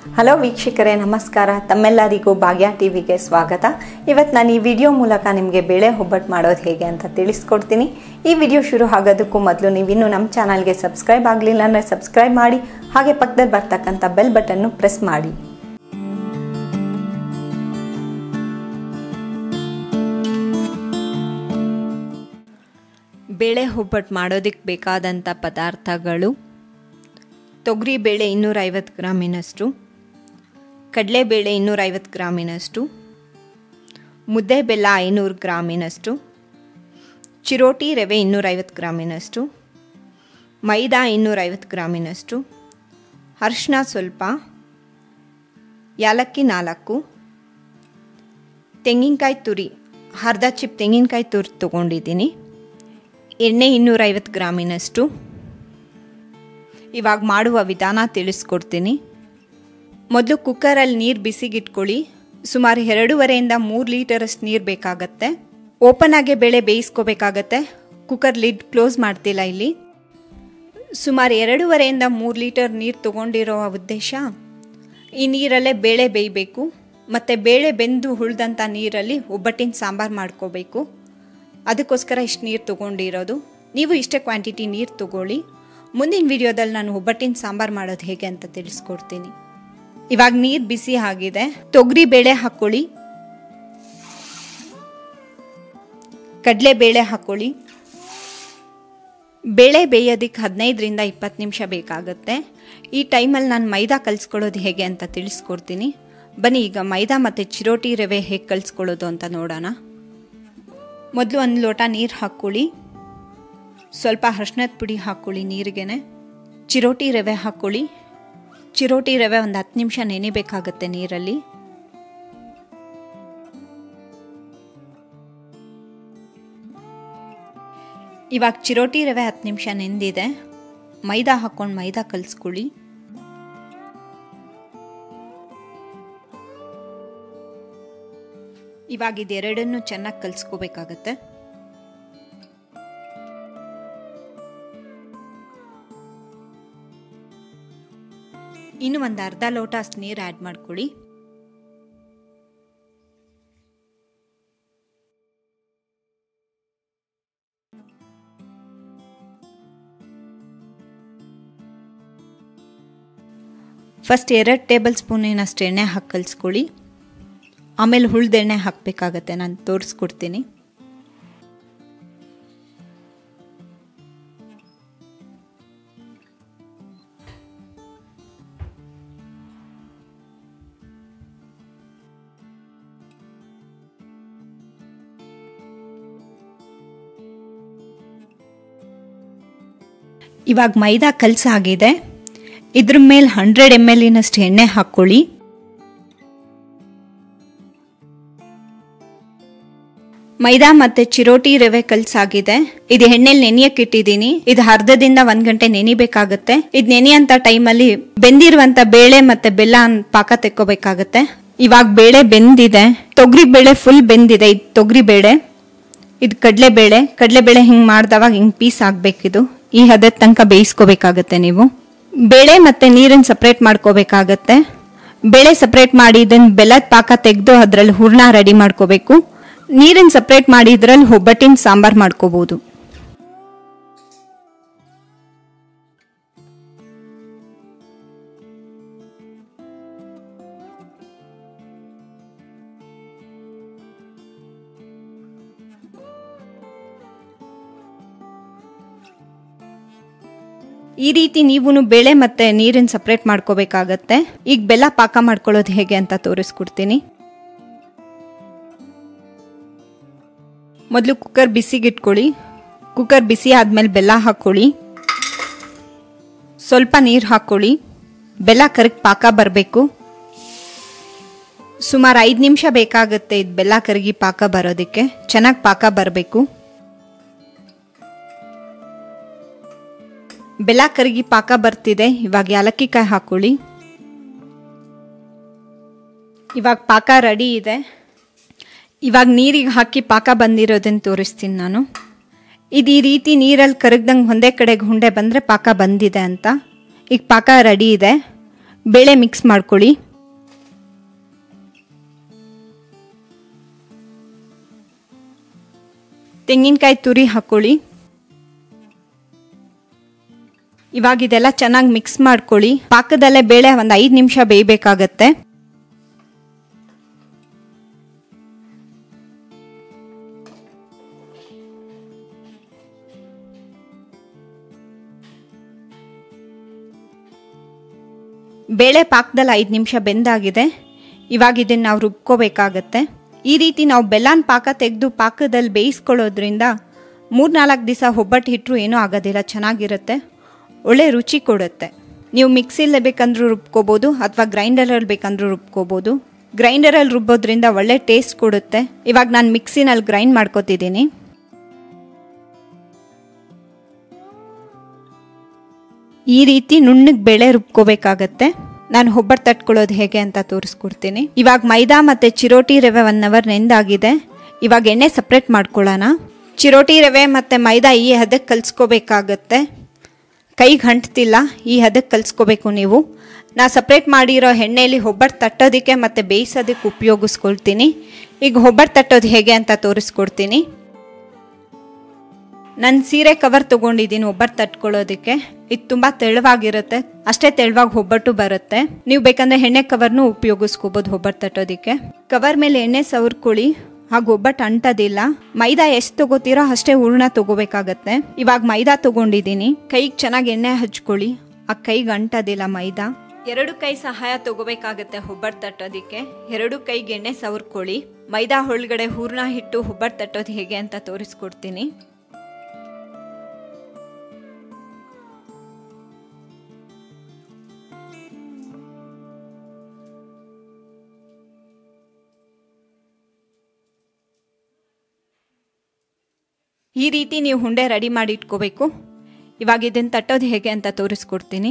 hello ವೀಕ್ಷಕರೇ ನಮಸ್ಕಾರ ತಮ್ಮೆಲ್ಲರಿಗೂ ಭಾಗ್ಯ ಟಿವಿಗೆ ಸ್ವಾಗತ ಇವತ್ತು ನಾನು ಈ ವಿಡಿಯೋ ಮೂಲಕ ನಿಮಗೆ ಬೇಳೆ ಒಬ್ಬಟ್ಟು ಮಾಡೋದು ಹೇಗೆ ಅಂತ ತಿಳಿಸ್ಕೊಡ್ತೀನಿ ಈ ವಿಡಿಯೋ ಶುರು ಆಗೋದಕ್ಕೂ ಮೊದಲು ನೀವಿನ್ನೂ ನಮ್ಮ ಚಾನಲ್ಗೆ ಸಬ್ಸ್ಕ್ರೈಬ್ ಆಗಲಿಲ್ಲ ಅಂದರೆ ಸಬ್ಸ್ಕ್ರೈಬ್ ಮಾಡಿ ಹಾಗೆ ಪಕ್ಕದಲ್ಲಿ ಬರ್ತಕ್ಕಂಥ ಬೆಲ್ ಬಟನ್ನು ಪ್ರೆಸ್ ಮಾಡಿ ಬೇಳೆ ಒಬ್ಬಟ್ಟು ಮಾಡೋದಕ್ಕೆ ಬೇಕಾದಂಥ ಪದಾರ್ಥಗಳು ತೊಗರಿಬೇಳೆ ಇನ್ನೂರೈವತ್ತು ಗ್ರಾಮಿನಷ್ಟು ಕಡಲೆಬೇಳೆ ಇನ್ನೂರೈವತ್ತು ಗ್ರಾಮಿನಷ್ಟು ಮುದ್ದೆ ಬೆಲ್ಲ ಐನೂರು ಗ್ರಾಮಿನಷ್ಟು ಚಿರೋಟಿ ರವೆ ಇನ್ನೂರೈವತ್ತು ಗ್ರಾಮಿನಷ್ಟು ಮೈದಾ ಇನ್ನೂರೈವತ್ತು ಗ್ರಾಮಿನಷ್ಟು ಅರಿಶಿನ ಸ್ವಲ್ಪ ಯಾಲಕ್ಕಿ ನಾಲ್ಕು ತೆಂಗಿನಕಾಯಿ ತುರಿ ಅರ್ಧ ಚಿಪ್ ತೆಂಗಿನಕಾಯಿ ತುರಿ ತೊಗೊಂಡಿದ್ದೀನಿ ಎಣ್ಣೆ ಇನ್ನೂರೈವತ್ತು ಗ್ರಾಮಿನಷ್ಟು ಇವಾಗ ಮಾಡುವ ವಿಧಾನ ತಿಳಿಸ್ಕೊಡ್ತೀನಿ ಮೊದಲು ಕುಕ್ಕರಲ್ಲಿ ನೀರು ಬಿಸಿಗಿಟ್ಕೊಳ್ಳಿ ಸುಮಾರು ಎರಡೂವರೆಯಿಂದ ಮೂರು ಲೀಟರಷ್ಟು ನೀರು ಬೇಕಾಗತ್ತೆ ಓಪನ್ ಆಗಿ ಬೇಳೆ ಬೇಯಿಸ್ಕೋಬೇಕಾಗತ್ತೆ ಕುಕ್ಕರ್ ಲಿಡ್ ಕ್ಲೋಸ್ ಮಾಡ್ತಿಲ್ಲ ಇಲ್ಲಿ ಸುಮಾರು ಎರಡೂವರೆಯಿಂದ ಮೂರು ಲೀಟರ್ ನೀರು ತೊಗೊಂಡಿರೋ ಉದ್ದೇಶ ಈ ನೀರಲ್ಲೇ ಬೇಳೆ ಬೇಯಬೇಕು ಮತ್ತು ಬೇಳೆ ಬೆಂದು ಉಳ್ದಂಥ ನೀರಲ್ಲಿ ಒಬ್ಬಟ್ಟಿನ ಸಾಂಬಾರು ಮಾಡ್ಕೋಬೇಕು ಅದಕ್ಕೋಸ್ಕರ ಇಷ್ಟು ನೀರು ತೊಗೊಂಡಿರೋದು ನೀವು ಇಷ್ಟೇ ಕ್ವಾಂಟಿಟಿ ನೀರು ತೊಗೊಳ್ಳಿ ಮುಂದಿನ ವಿಡಿಯೋದಲ್ಲಿ ನಾನು ಒಬ್ಬಟ್ಟಿನ ಸಾಂಬಾರು ಮಾಡೋದು ಹೇಗೆ ಅಂತ ತಿಳಿಸ್ಕೊಡ್ತೀನಿ ಇವಾಗ ನೀರು ಬಿಸಿ ಆಗಿದೆ ತೊಗರಿ ಬೇಳೆ ಹಾಕ್ಕೊಳ್ಳಿ ಕಡಲೆ ಬೇಳೆ ಹಾಕ್ಕೊಳ್ಳಿ ಬೇಳೆ ಬೇಯೋದಕ್ಕೆ ಹದಿನೈದರಿಂದ ಇಪ್ಪತ್ತು ನಿಮಿಷ ಬೇಕಾಗುತ್ತೆ ಈ ಟೈಮಲ್ಲಿ ನಾನು ಮೈದಾ ಕಲಿಸ್ಕೊಳ್ಳೋದು ಹೇಗೆ ಅಂತ ತಿಳಿಸ್ಕೊಡ್ತೀನಿ ಬನ್ನಿ ಈಗ ಮೈದಾ ಮತ್ತು ಚಿರೋಟಿ ರವೆ ಹೇಗೆ ಕಲಿಸ್ಕೊಳ್ಳೋದು ಅಂತ ನೋಡೋಣ ಮೊದಲು ಒಂದು ಲೋಟ ನೀರು ಹಾಕ್ಕೊಳ್ಳಿ ಸ್ವಲ್ಪ ಅರ್ಶಿನದ ಪುಡಿ ಹಾಕ್ಕೊಳ್ಳಿ ನೀರಿಗೆನೆ ಚಿರೋಟಿ ರವೆ ಹಾಕ್ಕೊಳ್ಳಿ ಚಿರೋಟಿ ರವೆ ಒಂದು ಹತ್ತು ನಿಮಿಷ ನೆನಿಬೇಕಾಗತ್ತೆ ನೀರಲ್ಲಿ ಇವಾಗ ಚಿರೋಟಿ ರವೆ ಹತ್ತು ನಿಮಿಷ ನೆಂದಿದೆ ಮೈದಾ ಹಾಕ್ಕೊಂಡು ಮೈದಾ ಕಲಿಸ್ಕೊಳ್ಳಿ ಇವಾಗ ಇದೆರಡನ್ನು ಚೆನ್ನಾಗಿ ಕಲಿಸ್ಕೋಬೇಕಾಗತ್ತೆ ಇನ್ನು ಒಂದು ಅರ್ಧ ಲೋಟ ಅಷ್ಟು ನೀರು ಆ್ಯಡ್ ಮಾಡ್ಕೊಳ್ಳಿ ಫಸ್ಟ್ ಎರಡು ಟೇಬಲ್ ಸ್ಪೂನಿನಷ್ಟು ಎಣ್ಣೆ ಹಾಕಿ ಕಲಿಸ್ಕೊಳ್ಳಿ ಆಮೇಲೆ ಹುಳ್ದೆಣ್ಣೆ ಹಾಕಬೇಕಾಗತ್ತೆ ನಾನು ತೋರಿಸ್ಕೊಡ್ತೀನಿ ಇವಾಗ ಮೈದಾ ಕಲಸಾಗಿದೆ ಇದ್ರ ಮೇಲೆ ಹಂಡ್ರೆಡ್ ಎಮ್ ಎಲ್ಲಿನಷ್ಟು ಎಣ್ಣೆ ಹಾಕ್ಕೊಳ್ಳಿ ಮೈದಾ ಮತ್ತೆ ಚಿರೋಟಿ ರವೆ ಕಲ್ಸಾಗಿದೆ ಇದು ಎಣ್ಣೆಲಿ ನೆನೆಯಕ್ಕೆ ಇಟ್ಟಿದ್ದೀನಿ ಇದು ಅರ್ಧದಿಂದ ಒಂದ್ ಗಂಟೆ ನೆನಿಬೇಕಾಗತ್ತೆ ಇದು ನೆನೆಯಂತ ಟೈಮಲ್ಲಿ ಬೆಂದಿರುವಂತ ಬೇಳೆ ಮತ್ತೆ ಬೆಲ್ಲ ಪಾಕ ತೆಕ್ಕೋಬೇಕಾಗತ್ತೆ ಇವಾಗ ಬೇಳೆ ಬೆಂದಿದೆ ತೊಗರಿ ಬೇಳೆ ಫುಲ್ ಬೆಂದಿದೆ ಇದು ತೊಗರಿ ಬೇಳೆ ಇದು ಕಡಲೆ ಬೇಳೆ ಕಡಲೆ ಬೇಳೆ ಹಿಂಗ್ ಮಾಡ್ದವಾಗ ಹಿಂಗ್ ಪೀಸ್ ಆಗ್ಬೇಕಿದು ಈ ಹದದ ತನಕ ಬೇಯಿಸ್ಕೋಬೇಕಾಗತ್ತೆ ನೀವು ಬೇಳೆ ಮತ್ತೆ ನೀರನ್ನ ಸಪ್ರೇಟ್ ಮಾಡ್ಕೋಬೇಕಾಗತ್ತೆ ಬೇಳೆ ಸಪ್ರೇಟ್ ಮಾಡಿ ಇದನ್ನ ಬೆಲ್ಲದ ಪಾಕ ತೆಗೆದು ಅದ್ರಲ್ಲಿ ಹೂರ್ಣ ರೆಡಿ ಮಾಡ್ಕೋಬೇಕು ನೀರನ್ನ ಸಪ್ರೇಟ್ ಮಾಡಿ ಇದ್ರಲ್ಲಿ ಒಬ್ಬಟ್ಟಿನ ಸಾಂಬಾರ್ ಮಾಡ್ಕೋಬಹುದು ಈ ರೀತಿ ನೀವು ಬೇಳೆ ಮತ್ತೆ ನೀರನ್ನ ಸಪ್ರೇಟ್ ಮಾಡ್ಕೋಬೇಕಾಗತ್ತೆ ಈಗ ಬೆಲ್ಲ ಪಾಕ ಮಾಡ್ಕೊಳ್ಳೋದು ಹೇಗೆ ಅಂತ ತೋರಿಸ್ಕೊಡ್ತೀನಿ ಮೊದಲು ಕುಕ್ಕರ್ ಬಿಸಿಗಿಟ್ಕೊಳ್ಳಿ ಕುಕ್ಕರ್ ಬಿಸಿ ಆದಮೇಲೆ ಬೆಲ್ಲ ಹಾಕ್ಕೊಳ್ಳಿ ಸ್ವಲ್ಪ ನೀರು ಹಾಕ್ಕೊಳ್ಳಿ ಬೆಲ್ಲ ಕರಗಿ ಪಾಕ ಬರಬೇಕು ಸುಮಾರು ಐದು ನಿಮಿಷ ಬೇಕಾಗುತ್ತೆ ಇದು ಬೆಲ್ಲ ಕರಗಿ ಪಾಕ ಬರೋದಕ್ಕೆ ಚೆನ್ನಾಗಿ ಪಾಕ ಬರಬೇಕು ಬೆಲ್ಲ ಕರಗಿ ಪಾಕ ಬರ್ತಿದೆ ಇವಾಗ ಯಾಲಕ್ಕಿ ಕಾಯಿ ಹಾಕೊಳ್ಳಿ ಇವಾಗ ಪಾಕ ರೆಡಿ ಇದೆ ಇವಾಗ ನೀರಿಗೆ ಹಾಕಿ ಪಾಕ ಬಂದಿರೋದನ್ನು ತೋರಿಸ್ತೀನಿ ನಾನು ಇದು ಈ ರೀತಿ ನೀರಲ್ಲಿ ಕರಗ್ದಂಗೆ ಒಂದೇ ಕಡೆಗೆ ಹುಂಡೆ ಬಂದರೆ ಪಾಕ ಬಂದಿದೆ ಅಂತ ಈಗ ಪಾಕ ರೆಡಿ ಇದೆ ಬೇಳೆ ಮಿಕ್ಸ್ ಮಾಡ್ಕೊಳ್ಳಿ ತೆಂಗಿನಕಾಯಿ ತುರಿ ಹಾಕ್ಕೊಳ್ಳಿ ಇವಾಗ ಇದೆಲ್ಲ ಚೆನ್ನಾಗಿ ಮಿಕ್ಸ್ ಮಾಡ್ಕೊಳ್ಳಿ ಪಾಕದಲ್ಲೇ ಬೇಳೆ ಒಂದು ಐದು ನಿಮಿಷ ಬೇಯಬೇಕಾಗತ್ತೆ ಬೇಳೆ ಪಾಕದಲ್ಲಿ ಐದು ನಿಮಿಷ ಬೆಂದಾಗಿದೆ ಇವಾಗ ಇದನ್ನು ನಾವು ರುಬ್ಕೋಬೇಕಾಗತ್ತೆ ಈ ರೀತಿ ನಾವು ಬೆಲ್ಲನ ಪಾಕ ತೆಗೆದು ಪಾಕದಲ್ಲಿ ಬೇಯಿಸ್ಕೊಳ್ಳೋದ್ರಿಂದ ಮೂರ್ನಾಲ್ಕು ದಿವಸ ಒಬ್ಬಟ್ಟು ಹಿಟ್ಟರು ಏನೂ ಆಗೋದಿಲ್ಲ ಚೆನ್ನಾಗಿರುತ್ತೆ ಒಳ್ಳೆ ರುಚಿ ಕೊಡುತ್ತೆ ನೀವು ಮಿಕ್ಸಿಲೇ ಬೇಕಂದ್ರೂ ರುಬ್ಕೋಬೋದು ಅಥವಾ ಗ್ರೈಂಡರಲ್ಲಿ ಬೇಕಂದ್ರೂ ರುಬ್ಕೋಬೋದು ಗ್ರೈಂಡರಲ್ಲಿ ರುಬ್ಬೋದ್ರಿಂದ ಒಳ್ಳೆ ಟೇಸ್ಟ್ ಕೊಡುತ್ತೆ ಇವಾಗ ನಾನು ಮಿಕ್ಸಿನಲ್ಲಿ ಗ್ರೈಂಡ್ ಮಾಡ್ಕೋತಿದ್ದೀನಿ ಈ ರೀತಿ ನುಣ್ಣಗೆ ಬೇಳೆ ರುಬ್ಕೋಬೇಕಾಗತ್ತೆ ನಾನು ಒಬ್ಬಟ್ಟು ತಟ್ಕೊಳ್ಳೋದು ಹೇಗೆ ಅಂತ ತೋರಿಸ್ಕೊಡ್ತೀನಿ ಇವಾಗ ಮೈದಾ ಮತ್ತು ಚಿರೋಟಿ ರವೆ ಒನ್ ಅವರ್ ನೆಂದಾಗಿದೆ ಇವಾಗ ಎಣ್ಣೆ ಸಪ್ರೇಟ್ ಮಾಡ್ಕೊಳ್ಳೋಣ ಚಿರೋಟಿ ರವೆ ಮತ್ತು ಮೈದಾ ಈ ಹದಕ್ಕೆ ಕಲಿಸ್ಕೋಬೇಕಾಗತ್ತೆ ಕೈಗೆ ಅಂಟ್ತಿಲ್ಲ ಈ ಹದಕ್ಕೆ ಕಲಿಸ್ಕೋಬೇಕು ನೀವು ನಾ ಸಪ್ರೇಟ್ ಮಾಡಿರೋ ಎಣ್ಣೆಯಲ್ಲಿ ಒಬ್ಬಟ್ಟು ತಟ್ಟೋದಕ್ಕೆ ಮತ್ತು ಬೇಯಿಸೋದಕ್ಕೆ ಉಪಯೋಗಿಸ್ಕೊಳ್ತೀನಿ ಈಗ ಒಬ್ಬಟ್ಟು ತಟ್ಟೋದು ಹೇಗೆ ಅಂತ ತೋರಿಸ್ಕೊಡ್ತೀನಿ ನನ್ನ ಸೀರೆ ಕವರ್ ತೊಗೊಂಡಿದ್ದೀನಿ ಒಬ್ಬಟ್ಟು ತಟ್ಕೊಳ್ಳೋದಕ್ಕೆ ಇದು ತುಂಬ ತೆಳುವಾಗಿರುತ್ತೆ ಅಷ್ಟೇ ತೆಳುವಾಗಿ ಒಬ್ಬಟ್ಟು ಬರುತ್ತೆ ನೀವು ಬೇಕಂದ್ರೆ ಎಣ್ಣೆ ಕವರ್ನು ಉಪಯೋಗಿಸ್ಕೋಬೋದು ಒಬ್ಬಟ್ಟು ತಟ್ಟೋದಕ್ಕೆ ಕವರ್ ಮೇಲೆ ಎಣ್ಣೆ ಸವರ್ಕೊಳ್ಳಿ ಹಾಗೂ ಒಬ್ಬಟ್ಟು ಅಂಟೋದಿಲ್ಲ ಮೈದಾ ಎಷ್ಟು ತಗೋತೀರೋ ಅಷ್ಟೇ ಹೂರ್ಣ ತಗೋಬೇಕಾಗತ್ತೆ ಇವಾಗ ಮೈದಾ ತಗೊಂಡಿದ್ದೀನಿ ಕೈಗೆ ಚೆನ್ನಾಗಿ ಎಣ್ಣೆ ಹಚ್ಕೊಳ್ಳಿ ಆ ಕೈಗೆ ಅಂಟೋದಿಲ್ಲ ಮೈದಾ ಎರಡು ಕೈ ಸಹಾಯ ತಗೋಬೇಕಾಗತ್ತೆ ಒಬ್ಬಟ್ಟು ತಟ್ಟೋದಕ್ಕೆ ಎರಡು ಕೈಗೆ ಎಣ್ಣೆ ಸವರ್ಕೊಳ್ಳಿ ಮೈದಾ ಒಳಗಡೆ ಹೂರ್ಣ ಹಿಟ್ಟು ಒಬ್ಬಟ್ಟು ತಟ್ಟೋದು ಹೇಗೆ ಅಂತ ತೋರಿಸ್ಕೊಡ್ತೀನಿ ಈ ರೀತಿ ನೀವು ಹುಂಡೆ ರೆಡಿ ಮಾಡಿ ಇಟ್ಕೋಬೇಕು ಇವಾಗ ಇದನ್ನು ತಟ್ಟೋದು ಹೇಗೆ ಅಂತ ತೋರಿಸ್ಕೊಡ್ತೀನಿ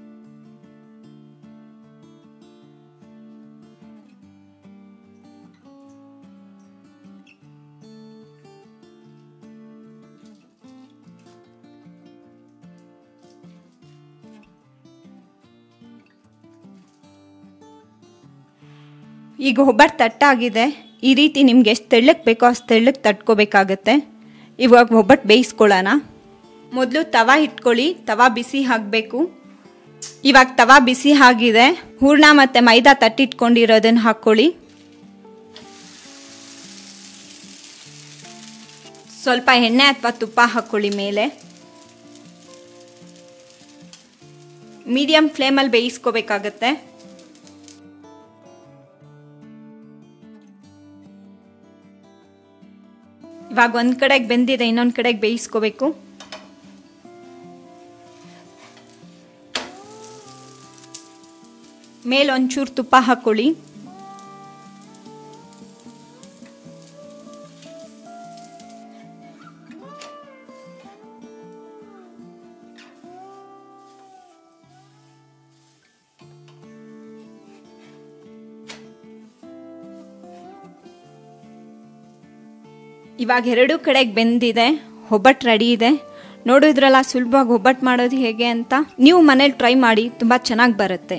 ಈಗ ಒಬ್ಬಟ್ಟು ತಟ್ಟಾಗಿದೆ ಈ ರೀತಿ ನಿಮ್ಗೆ ಎಷ್ಟು ತೆಳ್ಳಕ್ಕೆ ಬೇಕೋ ಅಷ್ಟು ತೆಳ್ಳಕ್ಕೆ ತಟ್ಕೋಬೇಕಾಗತ್ತೆ ಇವಾಗ ಒಬ್ಬಟ್ಟು ಬೇಯಿಸ್ಕೊಳ್ಳೋಣ ಮೊದಲು ತವಾ ಇಟ್ಕೊಳ್ಳಿ ತವಾ ಬಿಸಿ ಹಾಕಬೇಕು ಇವಾಗ ತವಾ ಬಿಸಿ ಆಗಿದೆ ಹೂರ್ಣ ಮತ್ತು ಮೈದಾ ತಟ್ಟಿಟ್ಕೊಂಡಿರೋದನ್ನು ಹಾಕ್ಕೊಳ್ಳಿ ಸ್ವಲ್ಪ ಎಣ್ಣೆ ಅಥವಾ ತುಪ್ಪ ಹಾಕ್ಕೊಳ್ಳಿ ಮೇಲೆ ಮೀಡಿಯಂ ಫ್ಲೇಮಲ್ಲಿ ಬೇಯಿಸ್ಕೋಬೇಕಾಗತ್ತೆ ಇವಾಗ ಒಂದು ಕಡೆಗೆ ಬೆಂದಿದೆ ಇನ್ನೊಂದು ಕಡೆಗೆ ಬೇಯಿಸ್ಕೋಬೇಕು ಮೇಲೆ ಒಂಚೂರು ತುಪ್ಪ ಹಾಕ್ಕೊಳ್ಳಿ ಇವಾಗ ಎರಡು ಕಡೆಗೆ ಬೆಂದಿದೆ ಒಬ್ಬಟ್ಟು ರೆಡಿ ಇದೆ ನೋಡಿದ್ರಲ್ಲ ಸುಲಭವಾಗಿ ಒಬ್ಬಟ್ಟು ಮಾಡೋದು ಹೇಗೆ ಅಂತ ನೀವು ಮನೇಲಿ ಟ್ರೈ ಮಾಡಿ ತುಂಬ ಚೆನ್ನಾಗಿ ಬರುತ್ತೆ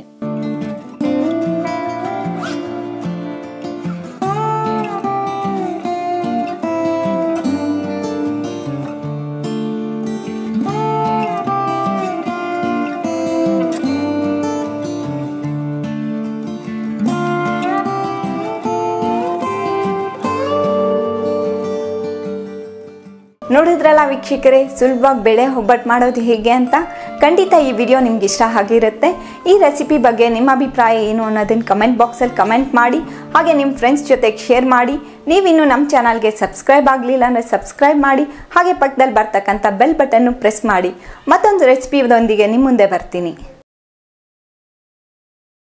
ನೋಡಿದ್ರಲ್ಲ ವೀಕ್ಷಕರೇ ಸುಲಭವಾಗಿ ಬೆಳೆ ಒಬ್ಬಟ್ಟು ಮಾಡೋದು ಹೇಗೆ ಅಂತ ಖಂಡಿತ ಈ ವಿಡಿಯೋ ನಿಮ್ಗೆ ಇಷ್ಟ ಆಗಿರುತ್ತೆ ಈ ರೆಸಿಪಿ ಬಗ್ಗೆ ನಿಮ್ಮ ಅಭಿಪ್ರಾಯ ಏನು ಅನ್ನೋದನ್ನು ಕಮೆಂಟ್ ಬಾಕ್ಸಲ್ಲಿ ಕಮೆಂಟ್ ಮಾಡಿ ಹಾಗೆ ನಿಮ್ಮ ಫ್ರೆಂಡ್ಸ್ ಜೊತೆಗೆ ಶೇರ್ ಮಾಡಿ ನೀವಿನ್ನು ನಮ್ಮ ಚಾನಲ್ಗೆ ಸಬ್ಸ್ಕ್ರೈಬ್ ಆಗಲಿಲ್ಲ ಅಂದರೆ ಸಬ್ಸ್ಕ್ರೈಬ್ ಮಾಡಿ ಹಾಗೆ ಪಕ್ಕದಲ್ಲಿ ಬರ್ತಕ್ಕಂಥ ಬೆಲ್ ಬಟನ್ನು ಪ್ರೆಸ್ ಮಾಡಿ ಮತ್ತೊಂದು ರೆಸಿಪಿಯೊಂದಿಗೆ ನಿಮ್ಮ ಮುಂದೆ ಬರ್ತೀನಿ